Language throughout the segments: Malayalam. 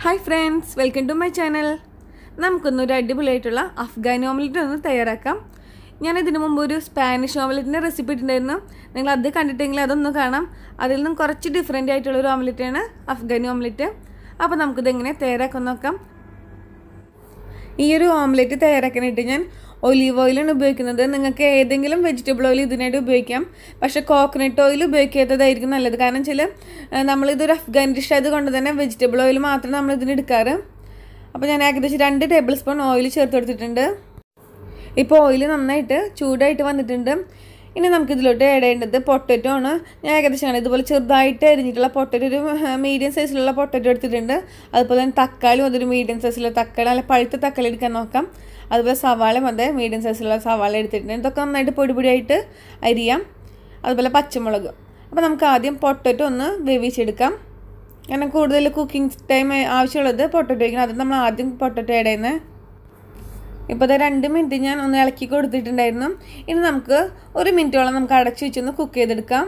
hi friends welcome to my channel നമുക്കൊന്നൊരു അടിപൊളിയായിട്ടുള്ള അഫ്ഗാനി ഓംലെറ്റ് ഒന്ന് തയ്യാറാക്കാം ഞാൻ ഇതിനു മുമ്പ് ഒരു സ്പാനിഷ് ഓംലെറ്റിൻ്റെ റെസിപ്പി ഇട്ടിട്ടുണ്ടായിരുന്നു നിങ്ങൾ അത് കണ്ടിട്ടെങ്കിൽ അതൊന്ന് കാണാം അതിൽ നിന്നും കുറച്ച് ഡിഫറെൻ്റ് ആയിട്ടുള്ള ഒരു ഓംലെറ്റാണ് അഫ്ഗാനി ഓംലെറ്റ് അപ്പോൾ നമുക്കിതെങ്ങനെ തയ്യാറാക്കാൻ നോക്കാം ഈ ഒരു ഓംലെറ്റ് തയ്യാറാക്കാനായിട്ട് ഞാൻ ഒലീവ് ഓയിലാണ് ഉപയോഗിക്കുന്നത് നിങ്ങൾക്ക് ഏതെങ്കിലും വെജിറ്റബിൾ ഓയിൽ ഇതിനായിട്ട് ഉപയോഗിക്കാം പക്ഷേ കോക്കനട്ട് ഓയിൽ ഉപയോഗിക്കാത്തതായിരിക്കും നല്ലത് കാരണം വെച്ചാൽ നമ്മളിതൊരു അഫ്ഗാൻ ഡിഷ് ആയതുകൊണ്ട് തന്നെ വെജിറ്റബിൾ ഓയിൽ മാത്രം നമ്മൾ ഇതിന് എടുക്കാറ് അപ്പോൾ ഞാൻ ഏകദേശം രണ്ട് ടേബിൾ സ്പൂൺ ഓയിൽ ചേർത്ത് കൊടുത്തിട്ടുണ്ട് ഇപ്പോൾ ഓയിൽ നന്നായിട്ട് ചൂടായിട്ട് വന്നിട്ടുണ്ട് ഇനി നമുക്ക് ഇതിലോട്ട് ആഡ് ചെയ്യേണ്ടത് പൊട്ടറ്റോ ആണ് ഞാൻ ഏകദേശം ഇതുപോലെ ചെറുതായിട്ട് അരിഞ്ഞിട്ടുള്ള പൊട്ടറ്റോ ഒരു മീഡിയം സൈസിലുള്ള പൊട്ടറ്റോ എടുത്തിട്ടുണ്ട് അതുപോലെ തന്നെ തക്കാളി അതൊരു മീഡിയം സൈസിലുള്ള തക്കാളി നല്ല പഴുത്ത തക്കാളി എടുക്കാൻ നോക്കാം അതുപോലെ സവാളയും അതെ മീഡിയം സൈസിലുള്ള സവാള എടുത്തിട്ടുണ്ട് ഇതൊക്കെ നന്നായിട്ട് പൊടി പൊടിയായിട്ട് അരിയാം അതുപോലെ പച്ചമുളക് അപ്പോൾ നമുക്ക് ആദ്യം പൊട്ടറ്റോ ഒന്ന് വേവിച്ചെടുക്കാം കാരണം കൂടുതൽ കുക്കിംഗ് ടൈം ആവശ്യമുള്ളത് പൊട്ടറ്റോയ്ക്കാണ് അത് നമ്മൾ ആദ്യം പൊട്ടറ്റോ ആഡ് ചെയ്യുന്നത് ഇപ്പോൾ അത് രണ്ട് മിനിറ്റ് ഞാൻ ഒന്ന് ഇളക്കി കൊടുത്തിട്ടുണ്ടായിരുന്നു ഇനി നമുക്ക് ഒരു മിനിറ്റോളം നമുക്ക് അടച്ചു വെച്ചൊന്ന് കുക്ക് ചെയ്തെടുക്കാം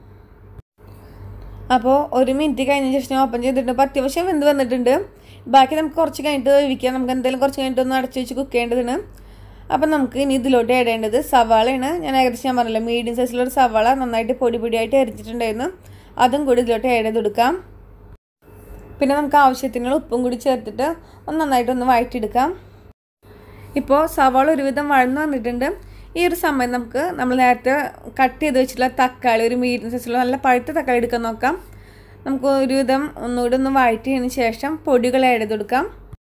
അപ്പോൾ ഒരു മിനിറ്റ് കഴിഞ്ഞ ശേഷം ഓപ്പൺ ചെയ്തിട്ടുണ്ട് അപ്പോൾ അത്യാവശ്യം വെന്ത് വന്നിട്ടുണ്ട് ബാക്കി നമുക്ക് കുറച്ച് കഴിഞ്ഞിട്ട് വേവിക്കാം നമുക്ക് എന്തെങ്കിലും കുറച്ച് കഴിഞ്ഞിട്ട് ഒന്ന് അടച്ചു വെച്ച് കുക്ക് ചെയ്യേണ്ടതാണ് അപ്പം നമുക്ക് ഇനി ഇതിലോട്ട് ആഡ് ചെയ്യേണ്ടത് സവാളയാണ് ഞാൻ ഏകദേശം ഞാൻ പറഞ്ഞല്ലോ മീഡിയം സൈസിലൊരു സവാള നന്നായിട്ട് പൊടി പൊടിയായിട്ട് അരിച്ചിട്ടുണ്ടായിരുന്നു അതും കൂടി ഇതിലോട്ട് ആഡ് ചെയ്ത് കൊടുക്കാം പിന്നെ നമുക്ക് ആവശ്യത്തിനുള്ള ഉപ്പും കൂടി ചേർത്തിട്ട് ഒന്ന് നന്നായിട്ടൊന്ന് വഴറ്റിയെടുക്കാം ഇപ്പോൾ സവാള ഒരുവിധം വഴന്നു വന്നിട്ടുണ്ട് ഈ ഒരു സമയം നമുക്ക് നമ്മൾ നേരത്തെ കട്ട് ചെയ്ത് വെച്ചിട്ടുള്ള തക്കാളി ഒരു മീഡിയം സൈസിലുള്ള നല്ല പഴുത്ത തക്കാളി എടുക്കാൻ നോക്കാം നമുക്ക് ഒരുവിധം ഒന്നുകൂടി ഒന്ന് വഴറ്റിയതിന് ശേഷം പൊടികൾ ആഡ് ചെയ്ത് കൊടുക്കാം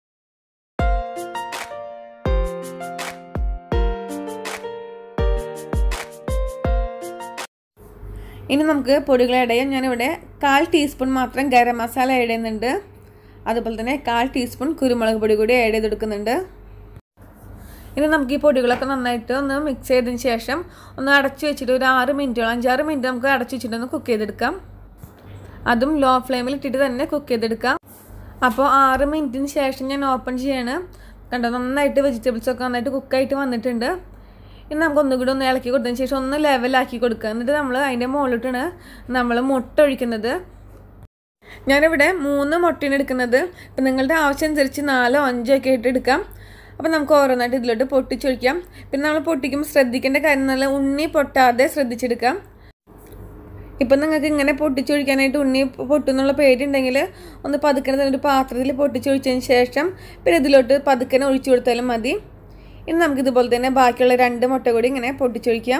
ഇനി നമുക്ക് പൊടികൾ ആഡ് ചെയ്യാം ഞാനിവിടെ കാൽ ടീസ്പൂൺ മാത്രം ഗരം മസാല ആഡ് ചെയ്യുന്നുണ്ട് അതുപോലെ തന്നെ കാൽ ടീസ്പൂൺ കുരുമുളക് പൊടി കൂടി ആഡ് ചെയ്ത് കൊടുക്കുന്നുണ്ട് ഇനി നമുക്ക് ഈ പൊടികളൊക്കെ നന്നായിട്ട് ഒന്ന് മിക്സ് ചെയ്തതിന് ശേഷം ഒന്ന് അടച്ചു വെച്ചിട്ട് ഒരു ആറ് മിനിറ്റോളം അഞ്ചാറ് മിനിറ്റ് നമുക്ക് അടച്ചു വെച്ചിട്ട് ഒന്ന് കുക്ക് ചെയ്തെടുക്കാം അതും ലോ ഫ്ലെയിമിൽ ഇട്ടിട്ട് തന്നെ കുക്ക് ചെയ്തെടുക്കാം അപ്പോൾ ആറ് മിനിറ്റിന് ശേഷം ഞാൻ ഓപ്പൺ ചെയ്യാണ് കണ്ടോ നന്നായിട്ട് വെജിറ്റബിൾസ് ഒക്കെ നന്നായിട്ട് കുക്കായിട്ട് വന്നിട്ടുണ്ട് ഇനി നമുക്ക് ഒന്നുകൂടി ഒന്ന് ഇളക്കി കൊടുത്തതിന് ശേഷം ഒന്ന് ലെവലാക്കി കൊടുക്കുക എന്നിട്ട് നമ്മൾ അതിൻ്റെ മുകളിലിട്ടാണ് നമ്മൾ മുട്ട ഒഴിക്കുന്നത് ഞാനിവിടെ മൂന്ന് മുട്ടയാണ് എടുക്കുന്നത് ഇപ്പം നിങ്ങളുടെ ആവശ്യം അനുസരിച്ച് നാലോ അഞ്ചോ ഒക്കെ ആയിട്ട് എടുക്കാം അപ്പോൾ നമുക്ക് ഓരോന്നായിട്ട് ഇതിലോട്ട് പൊട്ടിച്ചൊഴിക്കാം പിന്നെ നമ്മൾ പൊട്ടിക്കുമ്പോൾ ശ്രദ്ധിക്കേണ്ട കാര്യം നല്ല ഉണ്ണി പൊട്ടാതെ ശ്രദ്ധിച്ചെടുക്കാം ഇപ്പം നിങ്ങൾക്ക് ഇങ്ങനെ പൊട്ടിച്ചൊഴിക്കാനായിട്ട് ഉണ്ണി പൊട്ടുന്നുള്ള പേടിയുണ്ടെങ്കിൽ ഒന്ന് പതുക്കനെ തന്നെ ഒരു പാത്രത്തിൽ പൊട്ടിച്ചൊഴിച്ചതിന് ശേഷം പിന്നെ ഇതിലോട്ട് പതുക്കനെ ഒഴിച്ചു കൊടുത്താലും മതി ഇനി നമുക്ക് ഇതുപോലെ തന്നെ ബാക്കിയുള്ള രണ്ട് മുട്ട കൂടി ഇങ്ങനെ പൊട്ടിച്ചൊഴിക്കാം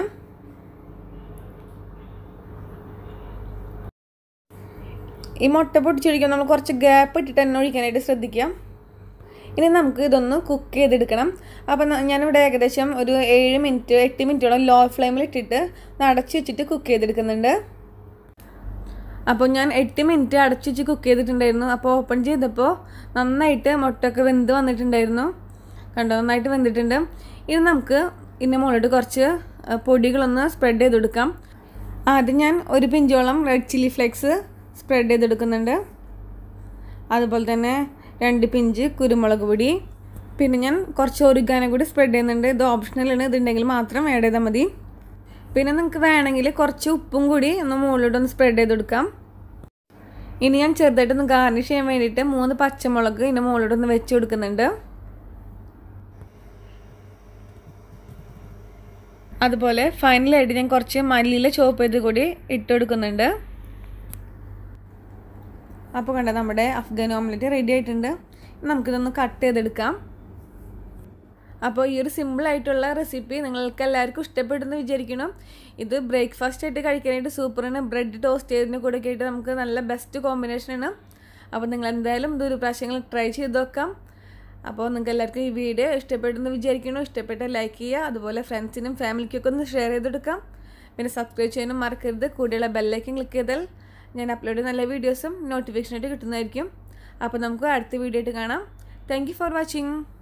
ഈ മുട്ട പൊട്ടിച്ചൊഴിക്കാൻ നമ്മൾ കുറച്ച് ഗ്യാപ്പ് ഇട്ടിട്ട് തന്നെ ഒഴിക്കാനായിട്ട് ശ്രദ്ധിക്കാം ഇനി നമുക്ക് ഇതൊന്ന് കുക്ക് ചെയ്തെടുക്കണം അപ്പം ഞാനിവിടെ ഏകദേശം ഒരു ഏഴ് മിനിറ്റ് എട്ട് മിനിറ്റോളം ലോ ഫ്ലെയിമിൽ ഇട്ടിട്ട് അടച്ചു വെച്ചിട്ട് കുക്ക് ചെയ്തെടുക്കുന്നുണ്ട് അപ്പോൾ ഞാൻ എട്ട് മിനിറ്റ് അടച്ചു വെച്ച് കുക്ക് ചെയ്തിട്ടുണ്ടായിരുന്നു അപ്പോൾ ഓപ്പൺ ചെയ്തപ്പോൾ നന്നായിട്ട് മുട്ടയൊക്കെ വെന്ത് വന്നിട്ടുണ്ടായിരുന്നു കണ്ടോ നന്നായിട്ട് വെന്തിട്ടുണ്ട് ഇനി നമുക്ക് ഇതിൻ്റെ മുകളിലോട്ട് കുറച്ച് പൊടികളൊന്ന് സ്പ്രെഡ് ചെയ്ത് കൊടുക്കാം ആദ്യം ഞാൻ ഒരു പിഞ്ചോളം റെഡ് ചില്ലി ഫ്ലേക്സ് സ്പ്രെഡ് ചെയ്തെടുക്കുന്നുണ്ട് അതുപോലെ തന്നെ രണ്ട് പിഞ്ച് കുരുമുളക് പൊടി പിന്നെ ഞാൻ കുറച്ച് ഒറിഗാനോ കൂടി സ്പ്രെഡ് ചെയ്യുന്നുണ്ട് ഇത് ഓപ്ഷണലാണ് ഇതുണ്ടെങ്കിൽ മാത്രം ആഡ് ചെയ്താൽ മതി പിന്നെ നിങ്ങൾക്ക് വേണമെങ്കിൽ കുറച്ച് ഉപ്പും കൂടി ഒന്ന് മുകളിലോട്ടൊന്ന് സ്പ്രെഡ് ചെയ്ത് കൊടുക്കാം ഇനി ഞാൻ ചെറുതായിട്ടൊന്ന് ഗാർണിഷ് ചെയ്യാൻ വേണ്ടിയിട്ട് മൂന്ന് പച്ചമുളക് ഇതിൻ്റെ മുകളിലോട്ടൊന്ന് വെച്ച് കൊടുക്കുന്നുണ്ട് അതുപോലെ ഫൈനലായിട്ട് ഞാൻ കുറച്ച് മല്ലിയില ചോപ്പ് ചെയ്ത് കൂടി ഇട്ട് കൊടുക്കുന്നുണ്ട് അപ്പോൾ കണ്ട നമ്മുടെ അഫ്ഗാൻ ഓംലെറ്റ് റെഡി ആയിട്ടുണ്ട് നമുക്കിതൊന്ന് കട്ട് ചെയ്തെടുക്കാം അപ്പോൾ ഈ ഒരു സിമ്പിളായിട്ടുള്ള റെസിപ്പി നിങ്ങൾക്ക് എല്ലാവർക്കും ഇഷ്ടപ്പെടുന്നു വിചാരിക്കണം ഇത് ബ്രേക്ക്ഫാസ്റ്റ് ആയിട്ട് കഴിക്കാനായിട്ട് സൂപ്പറാണ് ബ്രെഡ് ടോസ്റ്റ് ചെയ്തതിന് കൂടെ ആയിട്ട് നമുക്ക് നല്ല ബെസ്റ്റ് കോമ്പിനേഷനാണ് അപ്പോൾ നിങ്ങൾ എന്തായാലും ഇതൊരു പ്രാവശ്യങ്ങൾ ട്രൈ ചെയ്ത് നോക്കാം അപ്പോൾ നിങ്ങൾക്ക് എല്ലാവർക്കും ഈ വീഡിയോ ഇഷ്ടപ്പെടുന്നു വിചാരിക്കണോ ഇഷ്ടപ്പെട്ട ലൈക്ക് ചെയ്യുക അതുപോലെ ഫ്രണ്ട്സിനും ഫാമിലിക്കൊക്കെ ഒന്ന് ഷെയർ ചെയ്തെടുക്കാം പിന്നെ സബ്സ്ക്രൈബ് ചെയ്യാനും മറക്കരുത് കൂടെയുള്ള ബെല്ലൈക്കൻ ക്ലിക്ക് ചെയ്താൽ ഞാൻ അപ്ലോഡ് ചെയ്യുന്ന നല്ല വീഡിയോസും നോട്ടിഫിക്കേഷനായിട്ട് കിട്ടുന്നതായിരിക്കും അപ്പോൾ നമുക്ക് അടുത്ത വീഡിയോ ആയിട്ട് കാണാം താങ്ക് ഫോർ വാച്ചിങ്